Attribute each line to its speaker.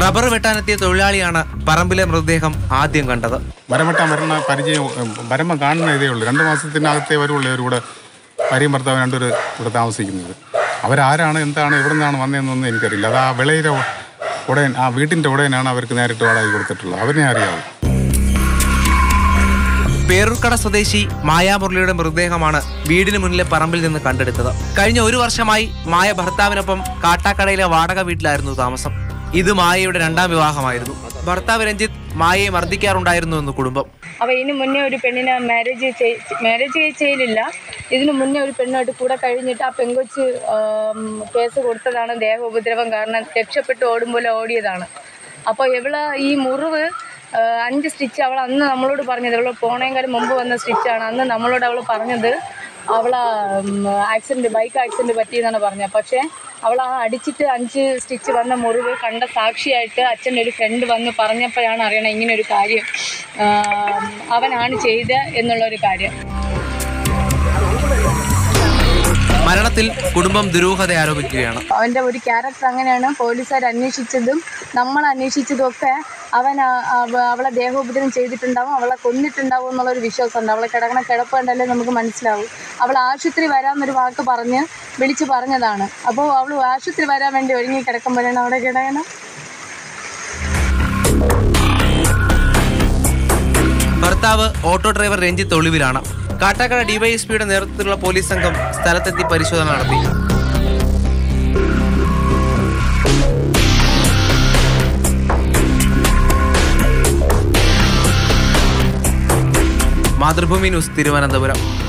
Speaker 1: rubber വെട്ടാനെത്തിയ തൊഴിലാളിയാണ് പറമ്പിലെ മൃതദേഹം ആദ്യം കണ്ടത്
Speaker 2: മരം വെട്ടാൻ വരുന്ന പരിചയം ഉം, വരുമ്പം കാണുന്ന ഇതേ ഉള്ളൂ രണ്ട് മാസത്തിനകത്തേ വരുള്ളൂ ഇവർ കൂടെ ഭാര്യയും ഭർത്താവ് രണ്ടുപേർ ഇവിടെ താമസിക്കുന്നത് അവരാരാണ് എന്താണ് എവിടെ നിന്നാണ് വന്നതെന്നൊന്നും എനിക്കറിയില്ല അത് ആ വിളയിലെ ഉടയൻ ആ വീട്ടിൻ്റെ ഉടയനാണ് അവർക്ക് നേരിട്ട് വാടക കൊടുത്തിട്ടുള്ളത് അവരെ അറിയാവൂ
Speaker 1: പേരൂർക്കട സ്വദേശി മായാമുരളിയുടെ മൃതദേഹമാണ് വീടിന് മുന്നിലെ പറമ്പിൽ നിന്ന് കണ്ടെടുത്തത് കഴിഞ്ഞ ഒരു വർഷമായി മായ ഭർത്താവിനൊപ്പം കാട്ടാക്കടയിലെ വാടക വീട്ടിലായിരുന്നു താമസം ഇത് മായയുടെ രണ്ടാം വിവാഹമായിരുന്നു ഭർത്താവ് രഞ്ജിത്ത് മായയെ മർദ്ദിക്കാറുണ്ടായിരുന്നു എന്ന് കുടുംബം
Speaker 3: അപ്പോൾ ഇതിന് മുന്നേ ഒരു പെണ്ണിനെ മാരേജ് മാരേജ് ചെയ്യലില്ല ഇതിന് മുന്നേ ഒരു പെണ്ണായിട്ട് കൂടെ കഴിഞ്ഞിട്ട് ആ പെങ്കൊച്ച് ആം, കേസ് കൊടുത്തതാണ് ദേഹോപദ്രവം കാരണം രക്ഷപ്പെട്ട് ഓടുമ്പോൾ ഓടിയതാണ് അപ്പോൾ ഇവള് ഈ മുറിവ് ആ, അഞ്ച് സ്റ്റിച്ച് അവൾ അന്ന് നമ്മളോട് പറഞ്ഞത് ഇവൾ പോണേക്കാളും മുമ്പ് വന്ന സ്റ്റിച്ചാണ് അന്ന് നമ്മളോട് അവൾ പറഞ്ഞത് അവളെ ആക്സിഡൻറ്റ് ബൈക്ക് ആക്സിഡൻറ്റ് പറ്റിയെന്നാണ് പറഞ്ഞത് പക്ഷേ അവൾ ആ അടിച്ചിട്ട് അഞ്ച് സ്റ്റിച്ച് വന്ന മുറിവ് കണ്ട സാക്ഷിയായിട്ട് അച്ഛൻ്റെ ഒരു ഫ്രണ്ട് വന്ന് പറഞ്ഞപ്പോഴാണ് അറിയണത് ഇങ്ങനെ ഒരു കാര്യം ആ, അവനാണ് ചെയ്ത എന്നുള്ളൊരു കാര്യം
Speaker 1: മരണത്തിൽ കുടുംബം ദുരൂഹത ആരോപിക്കുകയാണ്
Speaker 3: അവൻ്റെ ഒരു ക്യാരക്ടർ അങ്ങനെയാണ് പോലീസുകാർ അന്വേഷിച്ചതും നമ്മൾ അന്വേഷിച്ചതും ഒക്കെ അവൻ ആ- അവ- അവളെ ദേഹോപദ്രവം ചെയ്തിട്ടുണ്ടാവും അവളെ കൊന്നിട്ടുണ്ടാവും എന്നുള്ളൊരു വിശ്വാസമുണ്ട് അവളെ കിടക്കണ കിടപ്പ് കണ്ടാലേ നമുക്ക് മനസ്സിലാവും അവൾ ആശുപത്രി വരാമെന്നൊരു വാക്ക് പറഞ്ഞ് വിളിച്ച് പറഞ്ഞതാണ് അപ്പോൾ അവൾ ആശുപത്രി വരാൻ വേണ്ടി ഒരുങ്ങി കിടക്കുമ്പോഴാണ് അവിടെ കിടക്കണം
Speaker 1: ഭർത്താവ് ഓട്ടോ ഡ്രൈവർ രഞ്ജിത്ത് ഒളിവിലാണ് കാട്ടാക്കട ഡിവൈഎസ്പിയുടെ നേതൃത്വത്തിലുള്ള പോലീസ് സംഘം സ്ഥലത്തെത്തി പരിശോധന നടത്തി മാതൃഭൂമി ന്യൂസ് തിരുവനന്തപുരം